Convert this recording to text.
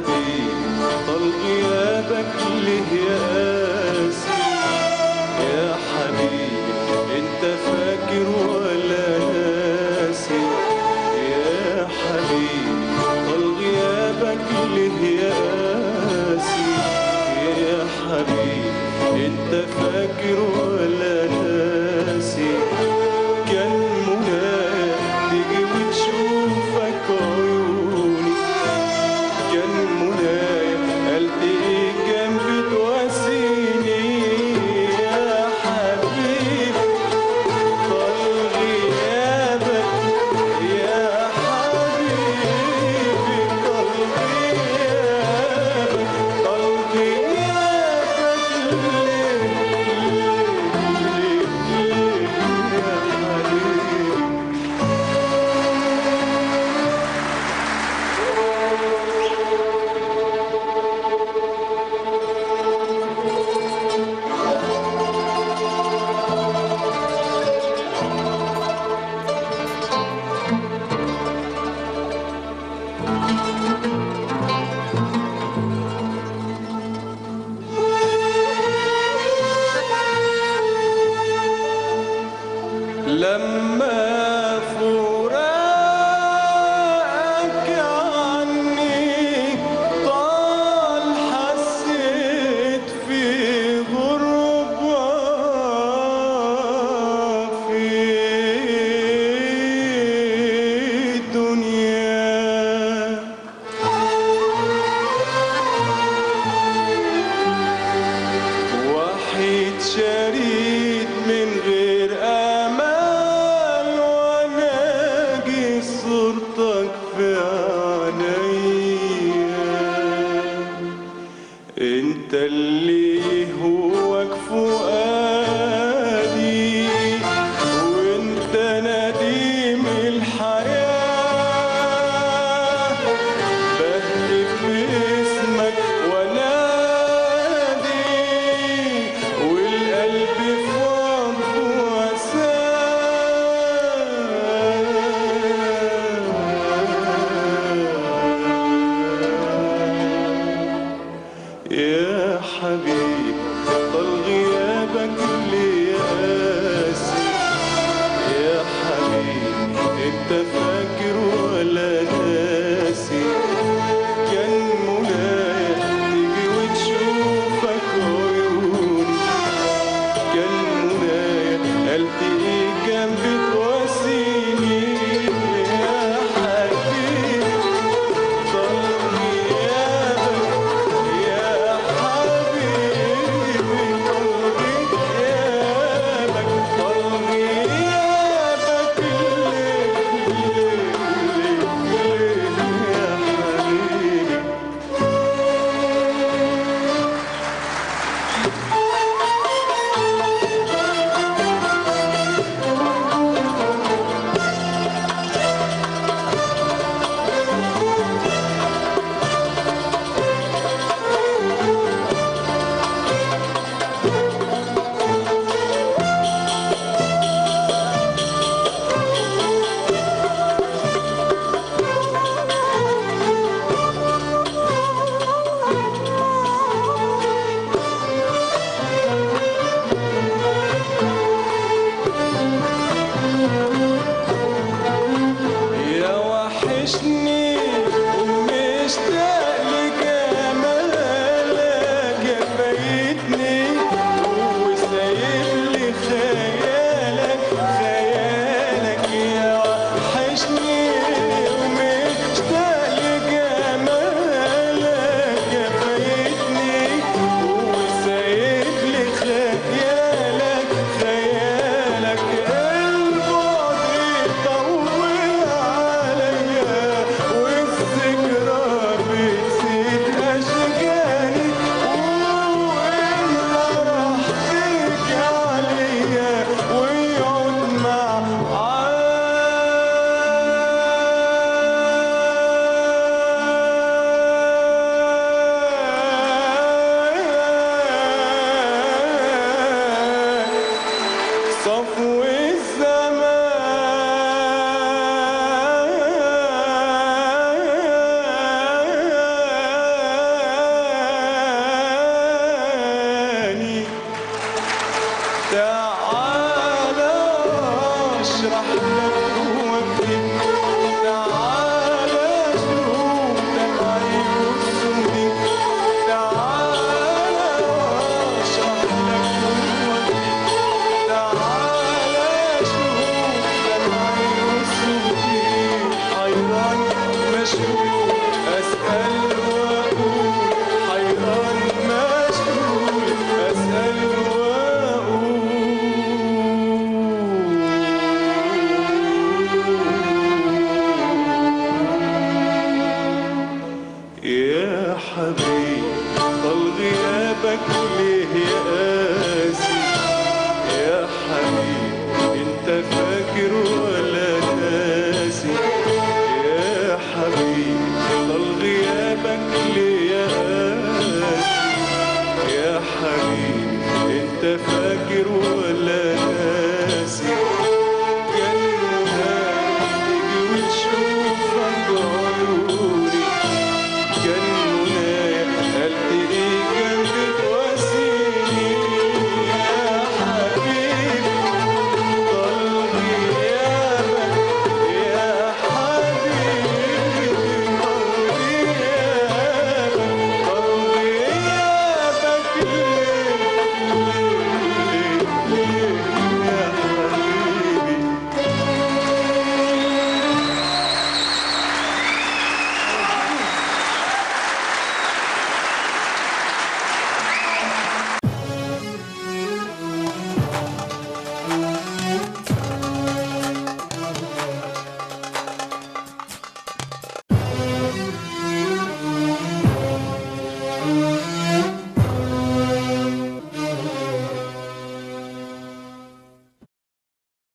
حبيبي طال غيابك ليه يا قاسي يا حبيبي انت فاكر ولا ناسي يا حبيبي طال غيابك ليه يا قاسي يا حبيبي انت فاكر ولا ناسي كان منايا تيجي وتشوفك عيوني كان منايا قلت ايه جنبي تواسيني يا حبيبي طال غيابك يا حبيبي طال غيابك طال غيابك ليه ليه ليه يا حبيبي لما فراقك عني طال حسيت في غربة في الدنيا وحيد شريد من غير امل وناجي صورتك في عينيا انت اللي هوك فؤادي وانت نديم الحياه بهتف باسمك ونادي والقلب في وضعه وسام يا حبيبي طال غيابك ليه يا قاسي يا حبيبي انت فاكر ولا ناسي كان منايا تيجي وتشوفك عيوني كان منايا قلت ايه جنبي تواسيني يا حبيبي طال غيابك يا حبيبي طال غيابك طال غيابك ليه يا حبيبي طال غيابك ليه يا قاسي يا حبيبي انت فاكر ولا ناسي يا حبيبي طال غيابك ليه يا قاسي يا حبيبي انت فاكر ولا